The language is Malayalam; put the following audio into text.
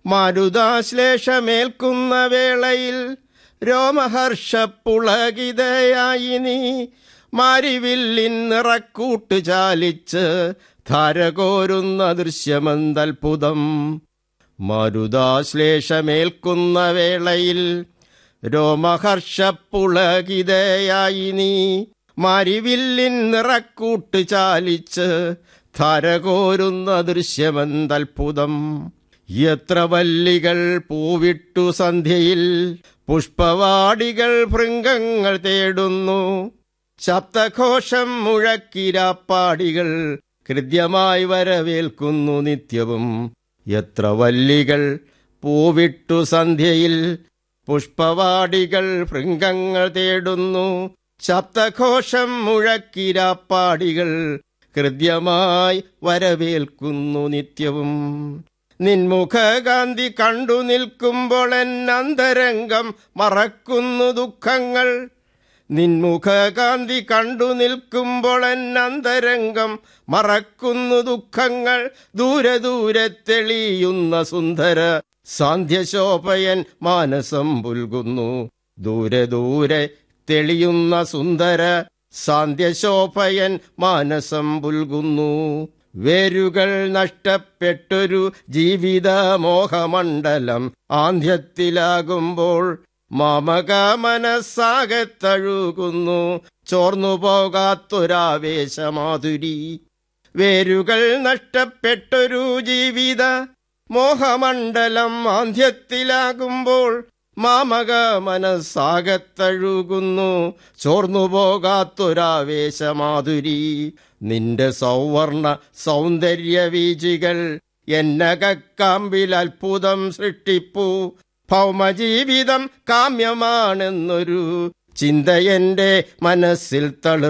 മാരുതാശ്ലേഷമേൽക്കുന്ന വേളയിൽ രോമഹർഷപ്പുളകിതയായി നീ മാരിവില്ലിൻ നിറക്കൂട്ട് ചാലിച്ച് ധാരകോരുന്ന ദൃശ്യമെന്തത്ഭുതം മരുതാശ്ലേഷമേൽക്കുന്ന വേളയിൽ രോമഹർഷപ്പുളകിതയായി നീ മാരിവില്ലിൻ നിറക്കൂട്ട് ചാലിച്ച് ധരകോരുന്ന ദൃശ്യമെന്തത്ഭുതം എത്ര വല്ലികൾ പൂവിട്ടു സന്ധ്യയിൽ പുഷ്പവാടികൾ ഭൃംഗങ്ങൾ തേടുന്നു ശബ്ദഘോഷം മുഴക്കിരാപ്പാടികൾ കൃത്യമായി വരവേൽക്കുന്നു നിത്യവും എത്ര വല്ലികൾ പൂവിട്ടു സന്ധ്യയിൽ പുഷ്പവാടികൾ ഭൃംഗങ്ങൾ തേടുന്നു ശബ്ദഘോഷം മുഴക്കിരാപ്പാടികൾ ഹൃദ്യമായി വരവേൽക്കുന്നു നിത്യവും നിൻമുഖകാന്തി കണ്ടു നിൽക്കുമ്പോൾ എൻ അന്തരംഗം മറക്കുന്നു ദുഃഖങ്ങൾ നിൻമുഖകാന്തി കണ്ടു നിൽക്കുമ്പോൾ എൻ അന്തരംഗം മറക്കുന്നു ദുഃഖങ്ങൾ ദൂരെ ദൂരെ തെളിയുന്ന സുന്ദര സാന്ധ്യശോഭയൻ മാനസം പുൽകുന്നു ദൂരെ ദൂരെ തെളിയുന്ന സുന്ദര സാന്ധ്യശോഭയൻ മാനസം പുൽകുന്നു വേരുകൾ നഷ്ടപ്പെട്ടൊരു ജീവിത മോഹമണ്ഡലം ആന്ധ്യത്തിലാകുമ്പോൾ മാമക മനസ്സാകെ തഴുകുന്നു ചോർന്നു പോകാത്തൊരാവേശമാധുരി വേരുകൾ നഷ്ടപ്പെട്ടൊരു ജീവിത മോഹമണ്ഡലം ആന്ധ്യത്തിലാകുമ്പോൾ മാമക മനസ്സാകത്തഴുകുന്നു ചോർന്നു പോകാത്തൊരാവേശമാധുരി നിന്റെ സൗവർണ സൗന്ദര്യ വീചികൾ എന്നകക്കാമ്പിൽ അത്ഭുതം സൃഷ്ടിപ്പു ഭൗമജീവിതം കാമ്യമാണെന്നൊരു ചിന്ത എന്റെ മനസ്സിൽ തളർ